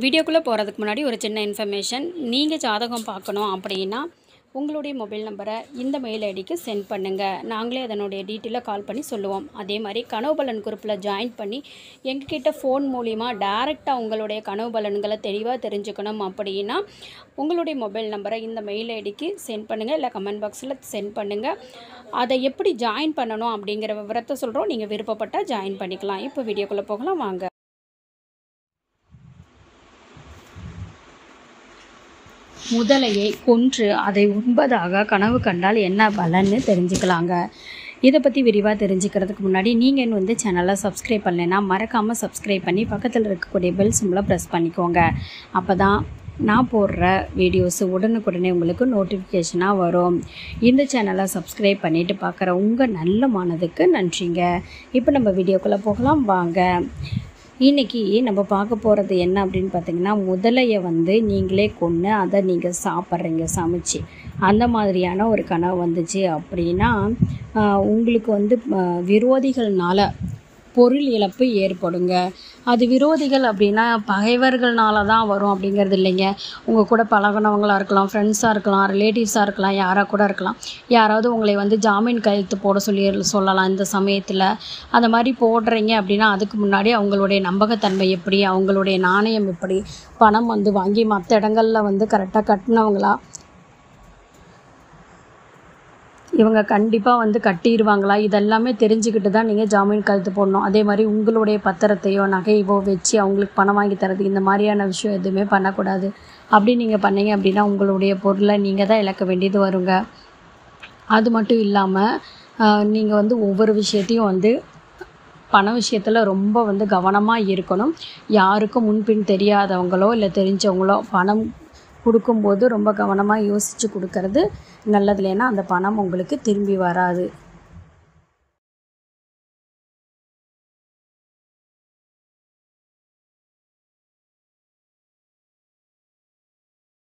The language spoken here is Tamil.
வீடியோக்குள்ளே போகிறதுக்கு முன்னாடி ஒரு சின்ன இன்ஃபர்மேஷன் நீங்கள் ஜாதகம் பார்க்கணும் அப்படின்னா உங்களுடைய மொபைல் நம்பரை இந்த மெயில் ஐடிக்கு சென்ட் பண்ணுங்கள் நாங்களே அதனுடைய டீட்டெயிலாக கால் பண்ணி சொல்லுவோம் அதே மாதிரி கனவு பலன் குரூப்பில் ஜாயின் பண்ணி எங்ககிட்ட ஃபோன் மூலிமா டைரெக்டாக உங்களுடைய கனவு பலன்களை தெளிவாக தெரிஞ்சுக்கணும் அப்படின்னா உங்களுடைய மொபைல் நம்பரை இந்த மெயில் ஐடிக்கு சென்ட் பண்ணுங்கள் இல்லை கமெண்ட் பாக்ஸில் சென்ட் பண்ணுங்கள் அதை எப்படி ஜாயின் பண்ணணும் அப்படிங்கிற விவரத்தை சொல்கிறோம் நீங்கள் விருப்பப்பட்டால் ஜாயின் பண்ணிக்கலாம் இப்போ வீடியோக்குள்ளே போகலாம் வாங்க முதலையை கொன்று அதை உண்பதாக கனவு கண்டால் என்ன பலன்னு தெரிஞ்சுக்கலாங்க இதை பற்றி விரிவாக தெரிஞ்சுக்கிறதுக்கு முன்னாடி நீங்கள் வந்து சேனலை சப்ஸ்கிரைப் பண்ணலைன்னா மறக்காமல் சப்ஸ்கிரைப் பண்ணி பக்கத்தில் இருக்கக்கூடிய பெல் சிம்பிளை ப்ரெஸ் பண்ணிக்கோங்க அப்போ தான் நான் போடுற வீடியோஸ் உடனுக்குடனே உங்களுக்கு நோட்டிஃபிகேஷனாக வரும் இந்த சேனலை சப்ஸ்கிரைப் பண்ணிவிட்டு பார்க்குற உங்கள் நல்ல மனதுக்கு நன்றிங்க இப்போ நம்ம வீடியோக்குள்ளே போகலாம் வாங்க இன்றைக்கி நம்ம பார்க்க போகிறது என்ன அப்படின்னு பார்த்தீங்கன்னா முதலையை வந்து நீங்களே கொன்று அதை நீங்கள் சாப்பிட்றீங்க சமைச்சு அந்த மாதிரியான ஒரு கனவு வந்துச்சு அப்படின்னா ஆஹ், உங்களுக்கு வந்து ஆஹ், விரோதிகள்னால பொருள் இழப்பு ஏற்படுங்க அது விரோதிகள் அப்படின்னா பகைவர்கள்னால தான் வரும் அப்படிங்கிறது இல்லைங்க உங்கள் கூட பழகினவங்களாக இருக்கலாம் ஃப்ரெண்ட்ஸாக இருக்கலாம் ரிலேட்டிவ்ஸாக இருக்கலாம் யாராக கூட இருக்கலாம் யாராவது உங்களை வந்து ஜாமீன் கையெழுத்து போட சொல்லி சொல்லலாம் இந்த சமயத்தில் அந்த மாதிரி போடுறீங்க அப்படின்னா அதுக்கு முன்னாடி அவங்களுடைய நம்பகத்தன்மை எப்படி அவங்களுடைய நாணயம் எப்படி பணம் வந்து வாங்கி மற்ற இடங்களில் வந்து கரெக்டாக கட்டினவங்களா இவங்க கண்டிப்பாக வந்து கட்டிடுவாங்களா இதெல்லாமே தெரிஞ்சுக்கிட்டு தான் நீங்கள் ஜாமீன் கழுத்து போடணும் அதே மாதிரி உங்களுடைய பத்திரத்தையோ நகையவோ வச்சு அவங்களுக்கு பணம் வாங்கி தரது இந்த மாதிரியான விஷயம் எதுவுமே பண்ணக்கூடாது அப்படி நீங்கள் பண்ணீங்க அப்படின்னா உங்களுடைய பொருளை நீங்கள் தான் இழக்க வேண்டியது வருங்க அது மட்டும் இல்லாமல் நீங்கள் வந்து ஒவ்வொரு விஷயத்தையும் வந்து பண விஷயத்தில் ரொம்ப வந்து கவனமாக இருக்கணும் யாருக்கும் முன்பின் தெரியாதவங்களோ இல்லை தெரிஞ்சவங்களோ பணம் கொடுக்கும்போது ரொம்ப கவனமாக யோசித்து கொடுக்கறது நல்லது இல்லைன்னா அந்த பணம் உங்களுக்கு திரும்பி வராது